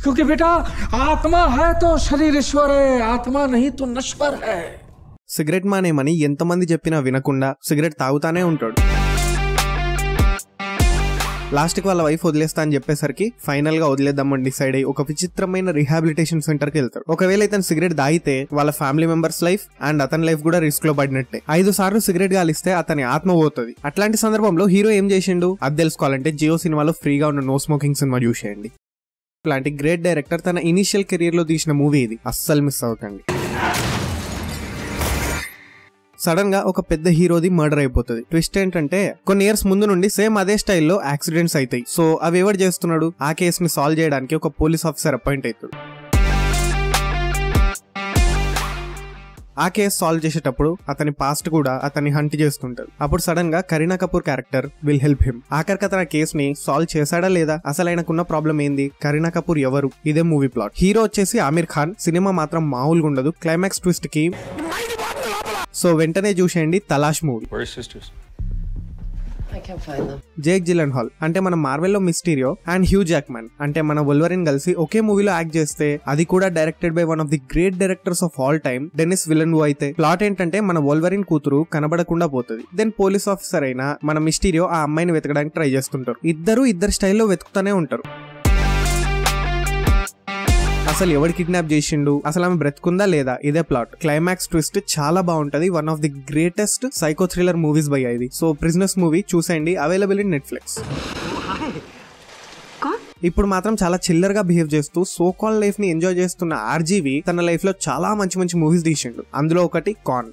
क्योंकि बेटा आत्मा है तो शरीर ईश्वर है आत्मा नहीं तो नश्वर है సిగరెట్ మానేమని ఎంతమంది చెప్పినా వినకుండా సిగరెట్ తాగుతానే ఉంటాడు లాస్ట్కి వాళ్ళ వైఫ్ వదిలేస్తా అని చెప్పేసరికి ఫైనల్ గా వదిలేద్దామని డిసైడ్ అయ్యి ఒక విచిత్రమైన రిహాబిలిటేషన్ సెంటర్ కి వెళ్తాడు ఒకవేళ ఇతను సిగరెట్ దాగితే వాళ్ళ ఫ్యామిలీ మెంబర్స్ లైఫ్ అండ్ అతని లైఫ్ కూడా రిస్క్ లో పడినట్టే ఐదు సార్లు సిగరెట్ గాలిస్తే అతని ఆత్మ పోతుంది అట్లాంటి సందర్భంలో హీరో ఏం చేసిండు అది తెలుసుకోవాలంటే జియో సినిమాలో ఫ్రీగా ఉన్న నో స్మోకింగ్ సినిమా చూసేయండి ఇలాంటి గ్రేట్ డైరెక్టర్ తన ఇనిషియల్ కెరీర్ లో తీసిన మూవీ ఇది అస్సలు మిస్ అవ్వకండి సడన్ గా ఒక పెద్ద హీరోది మర్డర్ అయిపోతుంది ట్విస్ట్ ఏంటంటే కొన్ని ఇయర్స్ ముందు నుండి సేమ్ అదే స్టైల్లో యాక్సిడెంట్స్ అవుతాయి సో అవి ఎవరు చేస్తున్నాడు ఆ కేసుని సాల్వ్ చేయడానికి ఒక పోలీస్ ఆఫీసర్ అపాయింట్ అవుతాడు ఆ కేసు సాల్వ్ చేసేటప్పుడు అతని పాస్ట్ కూడా అతన్ని హంట్ చేస్తుంటారు అప్పుడు సడన్ గా Kareena Kapoor character will help him ఆఖరికి అతను కేసుని సాల్వ్ చేశాడా లేదా అసలు ఆయనకున్న ప్రాబ్లం ఏంది కరీనా కపూర్ ఎవరు ఇదే మూవీ ప్లాట్ హీరో వచ్చేసి ఆమిర్ ఖాన్ సినిమా మాత్రం మామూలుగా ఉండదు క్లైమాక్స్ ట్విస్ట్ కి సో వెంటనే చూసేయండి Talaash movie Where are his sisters? I can't find them. Jake Gyllenhaal అంటే మన మార్వెల్లో మిస్టీరియో అండ్ హ్యూ జాక్మన్ అంటే మన వొల్వరిన్ కలిసి ఒకే మూవీలో యాక్ట్ చేస్తే అది కూడా directed by one of the great directors of all time Denis Villeneuve అయితే ప్లాట్ ఏంటంటే మన వొల్వరిన్ కూతురు కనబడకుండా పోతుంది దెన్ పోలీస్ ఆఫీసర్ అయినా మన మిస్టీరియో ఆ అమ్మాయిని వెతకడానికి ట్రై చేస్తుంటారు ఇద్దరు ఇద్దరు స్టైల్లో వెతుకుతానే ఉంటారు అసలు ఎవడు కిడ్నాప్ చేసిండు అసలు ఆమె బ్రతుకుందా లేదా ఇదే ప్లాట్ క్లైమాక్స్ ట్విస్ట్ చాలా బాగుంటది one of the greatest psycho thriller movies by ఇది సో ప్రిజినెస్ మూవీ చూసేయండి అవైలబుల్ ఇన్ నెట్ఫ్లిక్స్ ఇప్పుడు మాత్రం చాలా చిల్లర్ గా బిహేవ్ చేస్తూ సో కాల్ లైఫ్ ని ఎంజాయ్ చేస్తున్న ఆర్జీవి తన లైఫ్ లో చాలా మంచి మంచి మూవీస్ తీసిండు అందులో ఒకటి కాన్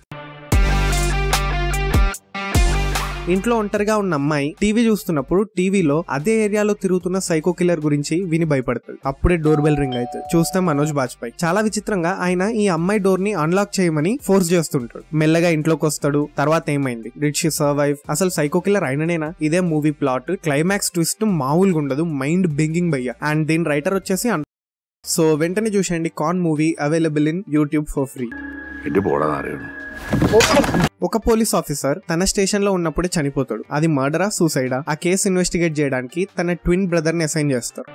ఇంట్లో ఒంటరిగా ఉన్న అమ్మాయి టీవీ చూస్తున్నప్పుడు టీవీలో అదే ఏరియాలో తిరుగుతున్న సైకో కిల్లర్ గురించి విని భయపడుతుంది అప్పుడే డోర్ బెల్ రింగ్ అవుతుంది చూస్తే మనోజ్ బాజ్పాయ్ చాలా విచిత్రంగా ఆయన ఈ అమ్మాయి డోర్ ని అన్లాక్ చేయమని ఫోర్స్ చేస్తుంటాడు మెల్లగా ఇంట్లోకి వస్తాడు తర్వాత ఏమైంది డిడ్ షీ సర్వైవ్ అసలు సైకో కిల్లర్ అయిననేనా ఇదే మూవీ ప్లాట్ క్లైమాక్స్ ట్విస్ట్ మామూలుగా ఉండదు మైండ్ బెంగింగ్ భయ్య అండ్ దీని రైటర్ వచ్చేసి అన్- సో వెంటనే చూసేయండి Kaun movie available in YouTube for free എന്റെ പോടാ നാരായണ ఒక పోలీస్ ఆఫీసర్ తన స్టేషన్ లో ఉన్నప్పుడే చనిపోతాడు అది మర్డరా సూసైడా ఆ కేసు ఇన్వెస్టిగేట్ చేయడానికి తన ట్విన్ బ్రదర్ ని అసైన్ చేస్తారు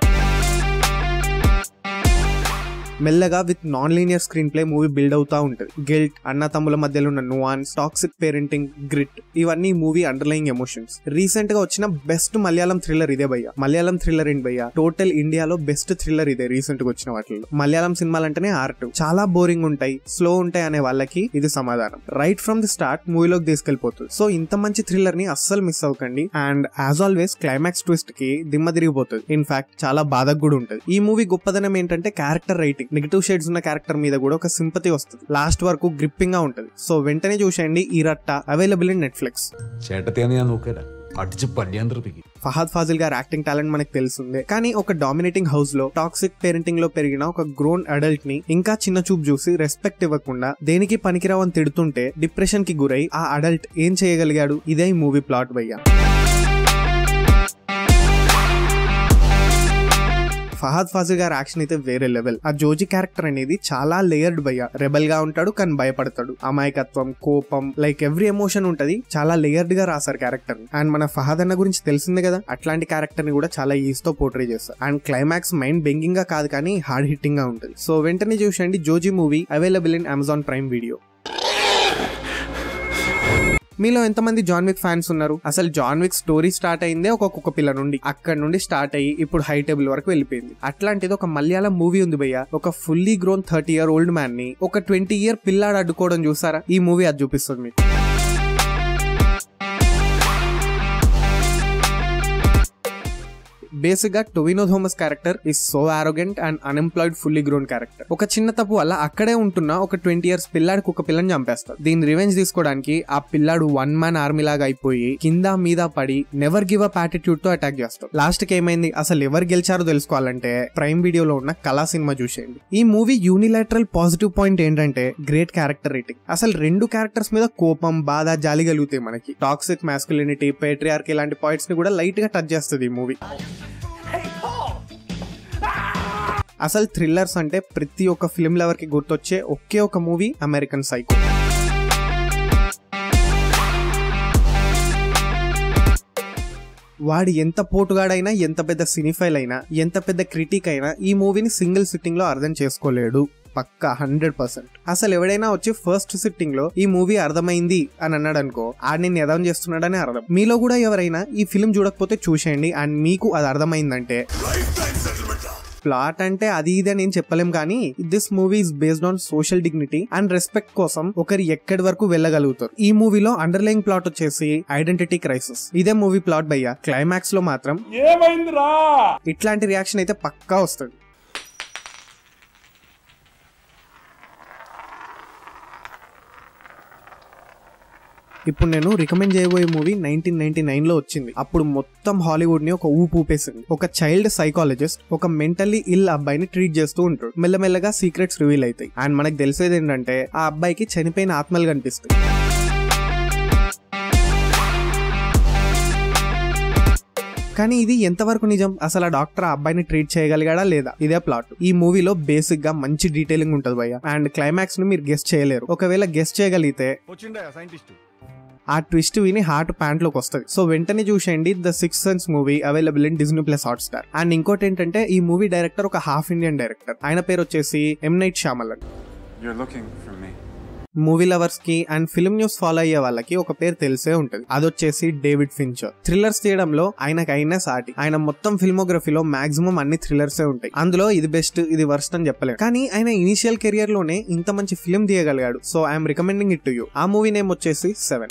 మెల్లగా with non linear screenplay movie build అవుతా ఉంటుంది గిల్ట్ అన్న తమ్ముల మధ్యలో ఉన్న నువాన్స్ టాక్సిక్ పేరెంటింగ్ గ్రిట్ ఇవన్నీ మూవీ అండర్లయింగ్ ఎమోషన్స్ రీసెంట్ గా వచ్చిన బెస్ట్ మలయాళం థ్రిల్లర్ ఇదే భయ్య మలయాళం థ్రిల్లర్ ఏంటి భయ్య టోటల్ ఇండియాలో బెస్ట్ థ్రిల్లర్ ఇదే రీసెంట్ గా వచ్చిన వాటిలో మలయాళం సినిమాలు అంటేనే ఆర్ట్ చాలా బోరింగ్ ఉంటాయి స్లో ఉంటాయి అనే వాళ్ళకి ఇది సమాధానం రైట్ ఫ్రమ్ ది స్టార్ట్ మూవీలోకి తీసుకెళ్లిపోతుంది సో ఇంత మంచి థ్రిల్లర్ ని అస్సలు మిస్ అవ్వకండి and as always climax twist కి దిమ్మ తిరిగిపోతుంది ఇన్ఫాక్ట్ చాలా బాధకు కూడా ఉంటుంది ఈ మూవీ గొప్పదనం ఏంటంటే క్యారెక్టర్ రైటింగ్ నెగిటివ్ షేడ్స్ ఉన్న క్యారెక్టర్ మీద కూడా ఒక సింపతి వస్తుంది లాస్ట్ వరకు గ్రిప్పింగ్ గా ఉంటుంది సో వెంటనే చూసేయండి ఈ రట్ట అవైలబుల్ ఇన్ నెట్ఫ్లిక్స్ ചേട്ടത്തെയാന്ന് ഞാൻ നോക്കല അടിച്ച് പല്ലിയാൻ തെറിപ്പിക്കും ఫహద్ ఫాజిల్ గారి యాక్టింగ్ టాలెంట్ మనకు తెలుస్తుంది కానీ ఒక డామినేటింగ్ హౌస్ లో టాక్సిక్ పేరెంటింగ్ లో పెరిగిన ఒక గ్రోన్ అడల్ట్ ని ఇంకా చిన్న చూపు చూసి రెస్పెక్ట్ ఇవ్వకుండా దేనికి పనికిరావని తిడుతుంటే డిప్రెషన్ కి గురై ఆ అడల్ట్ ఏం చేయగలిగాడు ఇదే ఈ మూవీ ప్లాట్ భయ్యా ఫహద్ ఫాజిల్ గారి యాక్షన్ అయితే వేరే లెవెల్ ఆ జోజీ క్యారెక్టర్ అనేది చాలా లేయర్డ్ భయ్య రెబల్ గా ఉంటాడు కానీ భయపడతాడు అమాయకత్వం కోపం లైక్ ఎవ్రీ ఎమోషన్ ఉంటది చాలా లేయర్డ్ గా రాశారు క్యారెక్టర్ అండ్ మన ఫహద్ అన్న గురించి తెలిసిందే కదా అట్లాంటి క్యారెక్టర్ ని కూడా చాలా ఈజ్ తో పోర్ట్రే చేస్తారు అండ్ క్లైమాక్స్ మైండ్ బెంగింగ్ గా కాదు కానీ హార్డ్ హిట్టింగ్ గా ఉంటుంది సో వెంటనే చూసండి Joji movie available in Amazon Prime Video మీలో ఎంతమంది జాన్ విక్ ఫ్యాన్స్ ఉన్నారు అసలు జాన్ విక్ స్టోరీ స్టార్ట్ అయిందే ఒక కుక్క పిల్ల నుండి అక్కడ నుండి స్టార్ట్ అయ్యి ఇప్పుడు హై టేబుల్ వరకు వెళ్ళిపోయింది అట్లాంటిది ఒక మలయాళం మూవీ ఉంది భయ్య ఒక fully grown thirty year old man ని ఒక ట్వంటీ ఇయర్ పిల్లాడు అడ్డుకోవడం చూసారా ఈ మూవీ అది చూపిస్తుంది మీకు బేసిక్ గా Tovino Thomas character is so arrogant and unemployed fully grown character ఒక చిన్న తప్పు వల్ల అక్కడే ఉంటున్న ఒక ట్వంటీ ఇయర్స్ పిల్లాడికి ఒక పిల్లని చంపేస్తారు దీని రివెంజ్ తీసుకోవడానికి ఆ పిల్లాడు వన్ మ్యాన్ ఆర్మీ లాగా అయిపోయి కింద మీద పడి నెవర్ గివ్ అప్ యాటిట్యూడ్ తో అటాక్ చేస్తాడు లాస్ట్ కి ఏమైంది అసలు ఎవరు గెలిచారో తెలుసుకోవాలంటే ప్రైమ్ వీడియోలో ఉన్న కళా సినిమా చూసేయండి ఈ మూవీ యూనిలాటరల్ పాజిటివ్ పాయింట్ ఏంటంటే గ్రేట్ క్యారెక్టర్ రేటింగ్ అసలు రెండు క్యారెక్టర్స్ మీద కోపం బాధ జాలి కలుగుతాయి మనకి టాక్సిక్ మాస్కులినిటీ పేట్రియార్కి ఇలాంటి పాయింట్స్ ని కూడా లైట్ గా టచ్ చేస్తుంది ఈ మూవీ అసలు థ్రిల్లర్స్ అంటే ప్రతి ఒక్క ఫిల్మ్ లవర్ కి గుర్తొచ్చే ఒకే ఒక మూవీ అమెరికన్ సైకో వాడు ఎంత పోటుగాడైనా ఎంత పెద్ద సినిఫైల్ అయినా ఎంత పెద్ద క్రిటిక్ అయినా ఈ మూవీని సింగిల్ సిట్టింగ్ లో అర్థం చేసుకోలేడు పక్కా హండ్రెడ్ పర్సెంట్ అసలు ఎవడైనా వచ్చి ఫస్ట్ సిట్టింగ్ లో ఈ మూవీ అర్థమైంది అని అన్నాడు అనుకో ఆడు నేను ఎదం చేస్తున్నాడని అర్థం మీలో కూడా ఎవరైనా ఈ ఫిల్మ్ చూడకపోతే చూసేయండి అండ్ మీకు అది అర్థమైందంటే ప్లాట్ అంటే అది ఇది అని ఏం చెప్పలేం కానీ this movie is based on social dignity and respect కోసం ఒకరు ఎక్కడి వరకు వెళ్ళగలుగుతారు ఈ మూవీలో అండర్లైన్ ప్లాట్ వచ్చేసి ఐడెంటిటీ క్రైసిస్ ఇదే మూవీ ప్లాట్ భయ్య క్లైమాక్స్ లో మాత్రం ఇట్లాంటి రియాక్షన్ అయితే పక్కా వస్తుంది ఇప్పుడు నేను రికమెండ్ చేయబోయే మూవీ నైన్టీన్ నైన్టీ నైన్ లో వచ్చింది అప్పుడు మొత్తం హాలీవుడ్ ని ఒక ఊపు ఊపేసింది ఒక చైల్డ్ సైకాలజిస్ట్ ఒక మెంటల్లీ ఇల్ అబ్బాయిని ట్రీట్ చేస్తూ ఉంటాడు మెల్లమెల్లగా సీక్రెట్స్ రివీల్ అవుతాయి అండ్ మనకు తెలిసేది ఏంటంటే ఆ అబ్బాయికి చనిపోయిన ఆత్మలు కనిపిస్తాయి కానీ ఇది ఎంతవరకు నిజం అసలు ఆ డాక్టర్ ఆ అబ్బాయిని ట్రీట్ చేయగలిగాడా లేదా ఇదే ప్లాట్ ఈ మూవీలో బేసిక్ గా మంచి డీటెయిలింగ్ ఉంటుంది భయ్య అండ్ క్లైమాక్స్ ని మీరు గెస్ట్ చేయలేరు ఒకవేళ గెస్ట్ చేయగలిగితే ఆ ట్విస్ట్ విని హార్ట్ ప్యాంట్ లోకి వస్తుంది సో వెంటనే చూసేయండి the sixth sense movie available in Disney plus Hotstar and ఇంకోటి ఏంటంటే ఈ మూవీ డైరెక్టర్ ఒక హాఫ్ ఇండియన్ డైరెక్టర్ ఆయన పేరు వచ్చేసి M Night Shyamalan You're looking for me. Movie lovers కి అండ్ ఫిల్మ్ న్యూస్ ఫాలో అయ్యే వాళ్ళకి ఒక పేరు తెలిసే ఉంటది అదొచ్చేసి డేవిడ్ ఫించర్ థ్రిల్లర్స్ తీయడంలో ఆయనకైనా సాటి ఆయన మొత్తం ఫిల్మోగ్రఫీలో మాక్సిమం అన్ని థ్రిల్లర్స్ ఉంటాయి అందులో ఇది బెస్ట్ ఇది వర్స్ట్ అని చెప్పలేము కానీ ఆయన ఇనిషియల్ కెరియర్ లోనే ఇంత మంచి ఫిల్మ్ తీయగలిగాడు so I'm recommending it to you ఆ మూవీ నేమ్ వచ్చేసి సెవెన్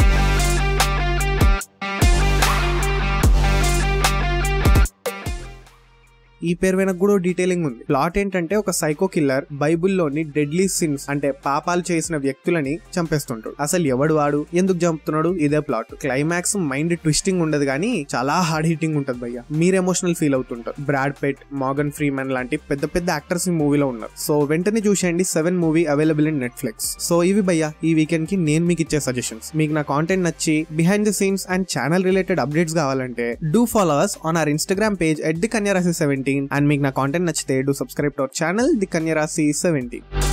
ఈ పేరు వెనక కూడా డీటెయిలింగ్ ఉంది ప్లాట్ ఏంటంటే ఒక సైకో కిల్లర్ బైబుల్లోని డెడ్లీ సిన్స్ అంటే పాపాలు చేసిన వ్యక్తులని చంపేస్తుంటాడు అసలు ఎవడు వాడు ఎందుకు చంపుతున్నాడు ఇదే ప్లాట్ క్లైమాక్స్ మైండ్ ట్విస్టింగ్ ఉండదు కానీ చాలా హార్డ్ హిట్టింగ్ ఉంటది భయ్య మీరు ఎమోషనల్ ఫీల్ అవుతుంటారు బ్రాడ్ పెట్ మార్గన్ ఫ్రీమన్ లాంటి పెద్ద పెద్ద యాక్టర్స్ ఈ మూవీలో ఉన్నారు సో వెంటనే చూసేయండి seven movie available in Netflix so ఇవి భయ్య ఈ వీకెండ్ కి నేను మీకు ఇచ్చే సజెషన్స్ మీకు నా కాంటెంట్ నచ్చి behind the scenes and channel related updates కావాలంటే do follow us on our Instagram page at the Kanyarasi seventeen and మీకు నా కాంటెంట్ నచ్చితే do subscribe to our channel the Kanyarasi seventeen